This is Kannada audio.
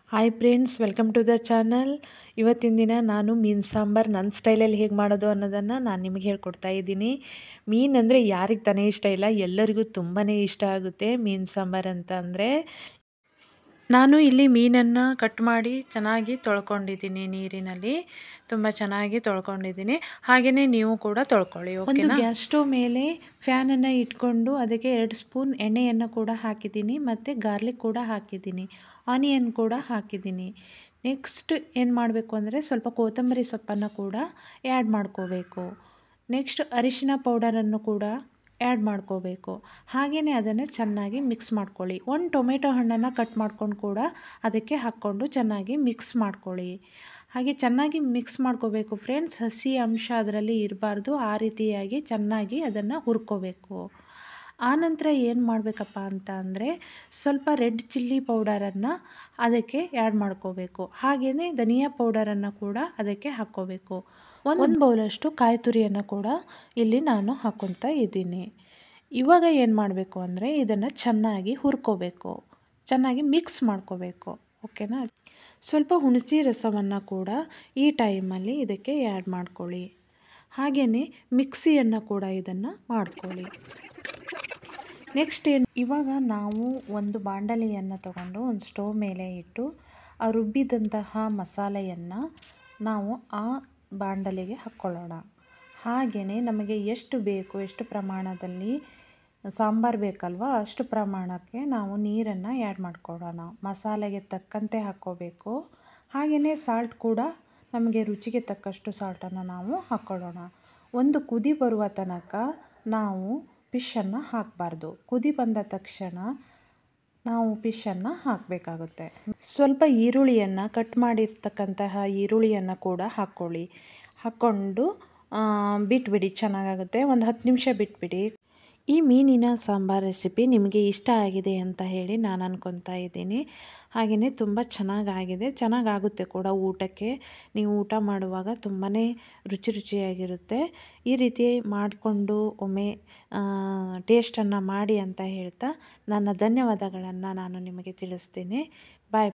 hi friends welcome to the channel ಇವತ್ತಿನ ದಿನ ನಾನು ಮೀನು ಸಾಂಬಾರು ನನ್ನ ಸ್ಟೈಲಲ್ಲಿ ಹೇಗೆ ಮಾಡೋದು ಅನ್ನೋದನ್ನು ನಾನು ನಿಮಗೆ ಹೇಳ್ಕೊಡ್ತಾ ಇದ್ದೀನಿ ಮೀನು ಅಂದರೆ ಯಾರಿಗೆ ತಾನೇ ಇಷ್ಟ ಇಲ್ಲ ಎಲ್ಲರಿಗೂ ತುಂಬಾ ಇಷ್ಟ ಆಗುತ್ತೆ ಮೀನು ಸಾಂಬಾರು ಅಂತ ಅಂದರೆ ನಾನು ಇಲ್ಲಿ ಮೀನನ್ನು ಕಟ್ ಮಾಡಿ ಚೆನ್ನಾಗಿ ತೊಳ್ಕೊಂಡಿದ್ದೀನಿ ನೀರಿನಲ್ಲಿ ತುಂಬ ಚೆನ್ನಾಗಿ ತೊಳ್ಕೊಂಡಿದ್ದೀನಿ ಹಾಗೆಯೇ ನೀವು ಕೂಡ ತೊಳ್ಕೊಳ್ಳಿ ಒಂದು ಗ್ಯಾಸ್ ಸ್ಟವ್ ಮೇಲೆ ಫ್ಯಾನನ್ನು ಇಟ್ಕೊಂಡು ಅದಕ್ಕೆ ಎರಡು ಸ್ಪೂನ್ ಎಣ್ಣೆಯನ್ನು ಕೂಡ ಹಾಕಿದ್ದೀನಿ ಮತ್ತು ಗಾರ್ಲಿಕ್ ಕೂಡ ಹಾಕಿದ್ದೀನಿ ಆನಿಯನ್ ಕೂಡ ಹಾಕಿದ್ದೀನಿ ನೆಕ್ಸ್ಟ್ ಏನು ಮಾಡಬೇಕು ಅಂದರೆ ಸ್ವಲ್ಪ ಕೊತ್ತಂಬರಿ ಸೊಪ್ಪನ್ನು ಕೂಡ ಆ್ಯಡ್ ಮಾಡ್ಕೋಬೇಕು ನೆಕ್ಸ್ಟ್ ಅರಿಶಿನ ಪೌಡರನ್ನು ಕೂಡ ಆ್ಯಡ್ ಮಾಡ್ಕೋಬೇಕು ಹಾಗೆಯೇ ಅದನ್ನು ಚೆನ್ನಾಗಿ ಮಿಕ್ಸ್ ಮಾಡ್ಕೊಳ್ಳಿ ಒಂದು ಟೊಮೆಟೊ ಹಣ್ಣನ್ನು ಕಟ್ ಮಾಡ್ಕೊಂಡು ಕೂಡ ಅದಕ್ಕೆ ಹಾಕ್ಕೊಂಡು ಚೆನ್ನಾಗಿ ಮಿಕ್ಸ್ ಮಾಡ್ಕೊಳ್ಳಿ ಹಾಗೆ ಚೆನ್ನಾಗಿ ಮಿಕ್ಸ್ ಮಾಡ್ಕೋಬೇಕು ಫ್ರೆಂಡ್ಸ್ ಹಸಿ ಅಂಶ ಅದರಲ್ಲಿ ಇರಬಾರ್ದು ಆ ರೀತಿಯಾಗಿ ಚೆನ್ನಾಗಿ ಅದನ್ನು ಹುರ್ಕೋಬೇಕು ಆನಂತರ ಏನು ಮಾಡಬೇಕಪ್ಪ ಅಂತ ಅಂದರೆ ಸ್ವಲ್ಪ ರೆಡ್ ಚಿಲ್ಲಿ ಪೌಡರನ್ನು ಅದಕ್ಕೆ ಆ್ಯಡ್ ಮಾಡ್ಕೋಬೇಕು ಹಾಗೆಯೇ ಧನಿಯಾ ಪೌಡರನ್ನು ಕೂಡ ಅದಕ್ಕೆ ಹಾಕ್ಕೋಬೇಕು ಒಂದು ಬೌಲಷ್ಟು ಕಾಯಿ ತುರಿಯನ್ನು ಕೂಡ ಇಲ್ಲಿ ನಾನು ಹಾಕ್ಕೊತಾ ಇದ್ದೀನಿ ಇವಾಗ ಏನು ಮಾಡಬೇಕು ಅಂದರೆ ಇದನ್ನು ಚೆನ್ನಾಗಿ ಹುರ್ಕೋಬೇಕು ಚೆನ್ನಾಗಿ ಮಿಕ್ಸ್ ಮಾಡ್ಕೋಬೇಕು ಓಕೆನಾ ಸ್ವಲ್ಪ ಹುಣಸೆ ರಸವನ್ನು ಕೂಡ ಈ ಟೈಮಲ್ಲಿ ಇದಕ್ಕೆ ಆ್ಯಡ್ ಮಾಡ್ಕೊಳ್ಳಿ ಹಾಗೆಯೇ ಮಿಕ್ಸಿಯನ್ನು ಕೂಡ ಇದನ್ನು ಮಾಡ್ಕೊಳ್ಳಿ ನೆಕ್ಸ್ಟ್ ಏನು ಇವಾಗ ನಾವು ಒಂದು ಬಾಂಡಲಿಯನ್ನು ತಗೊಂಡು ಒಂದು ಸ್ಟವ್ ಮೇಲೆ ಇಟ್ಟು ಆ ರುಬ್ಬಿದಂತಹ ಮಸಾಲೆಯನ್ನು ನಾವು ಆ ಬಾಂಡಲಿಗೆ ಹಾಕ್ಕೊಳ್ಳೋಣ ಹಾಗೆಯೇ ನಮಗೆ ಎಷ್ಟು ಬೇಕು ಎಷ್ಟು ಪ್ರಮಾಣದಲ್ಲಿ ಸಾಂಬಾರು ಬೇಕಲ್ವ ಅಷ್ಟು ಪ್ರಮಾಣಕ್ಕೆ ನಾವು ನೀರನ್ನು ಆ್ಯಡ್ ಮಾಡ್ಕೊಳ್ಳೋಣ ಮಸಾಲೆಗೆ ತಕ್ಕಂತೆ ಹಾಕ್ಕೋಬೇಕು ಹಾಗೆಯೇ ಸಾಲ್ಟ್ ಕೂಡ ನಮಗೆ ರುಚಿಗೆ ತಕ್ಕಷ್ಟು ಸಾಲ್ಟನ್ನು ನಾವು ಹಾಕ್ಕೊಳ್ಳೋಣ ಒಂದು ಕುದಿ ಬರುವ ತನಕ ನಾವು ಫಿಶನ್ನು ಹಾಕಬಾರ್ದು ಕುದಿ ಬಂದ ತಕ್ಷಣ ನಾವು ಫಿಶನ್ನು ಹಾಕಬೇಕಾಗುತ್ತೆ ಸ್ವಲ್ಪ ಈರುಳ್ಳಿಯನ್ನು ಕಟ್ ಮಾಡಿರ್ತಕ್ಕಂತಹ ಈರುಳ್ಳಿಯನ್ನು ಕೂಡ ಹಾಕ್ಕೊಳ್ಳಿ ಹಾಕ್ಕೊಂಡು ಬಿಟ್ಬಿಡಿ ಚೆನ್ನಾಗಾಗುತ್ತೆ ಒಂದು ಹತ್ತು ನಿಮಿಷ ಬಿಟ್ಬಿಡಿ ಈ ಮೀನಿನ ಸಾಂಬಾರು ರೆಸಿಪಿ ನಿಮಗೆ ಇಷ್ಟ ಆಗಿದೆ ಅಂತ ಹೇಳಿ ನಾನು ಅನ್ಕೊತಾ ಇದ್ದೀನಿ ಹಾಗೆಯೇ ತುಂಬ ಚೆನ್ನಾಗಾಗಿದೆ ಚೆನ್ನಾಗಾಗುತ್ತೆ ಕೂಡ ಊಟಕ್ಕೆ ನೀವು ಊಟ ಮಾಡುವಾಗ ತುಂಬಾ ರುಚಿ ರುಚಿಯಾಗಿರುತ್ತೆ ಈ ರೀತಿ ಮಾಡಿಕೊಂಡು ಒಮ್ಮೆ ಟೇಸ್ಟನ್ನು ಮಾಡಿ ಅಂತ ಹೇಳ್ತಾ ನನ್ನ ಧನ್ಯವಾದಗಳನ್ನು ನಾನು ನಿಮಗೆ ತಿಳಿಸ್ತೀನಿ ಬಾಯ್